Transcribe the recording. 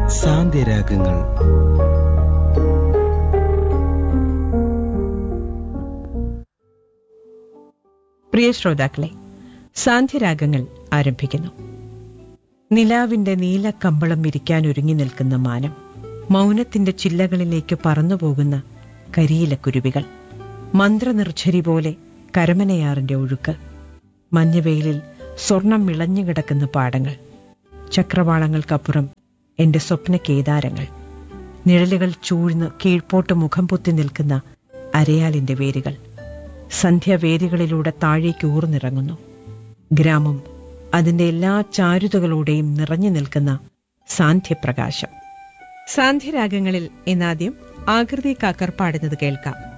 സാന്ത്യരാഗങ്ങൾ പ്രിയ ശ്രോതാക്കളെ സാന്ധ്യരാഗങ്ങൾ ആരംഭിക്കുന്നു നിലാവിന്റെ നീലക്കമ്പളം വിരിക്കാൻ ഒരുങ്ങി നിൽക്കുന്ന മാനം മൗനത്തിന്റെ ചില്ലകളിലേക്ക് പറന്നുപോകുന്ന കരിയിലക്കുരുവികൾ മന്ത്രനിർഝരി പോലെ കരമനയാറിന്റെ ഒഴുക്ക് മഞ്ഞുവെയിലിൽ സ്വർണം വിളഞ്ഞു കിടക്കുന്ന പാടങ്ങൾ ചക്രവാളങ്ങൾക്കപ്പുറം എന്റെ സ്വപ്ന കേദാരങ്ങൾ നിഴലുകൾ ചൂഴ്ന്ന് കീഴ്പോട്ട് മുഖം പൊത്തി നിൽക്കുന്ന അരയാലിന്റെ വേരുകൾ സന്ധ്യാവേദികളിലൂടെ താഴേക്ക് ഊർന്നിറങ്ങുന്നു ഗ്രാമം അതിന്റെ എല്ലാ ചാരുതകളോടെയും നിറഞ്ഞു നിൽക്കുന്ന സാന്ധ്യപ്രകാശം സാന്ധ്യരാഗങ്ങളിൽ ഇന്നാദ്യം ആകൃതി കാക്കർ പാടുന്നത് കേൾക്കാം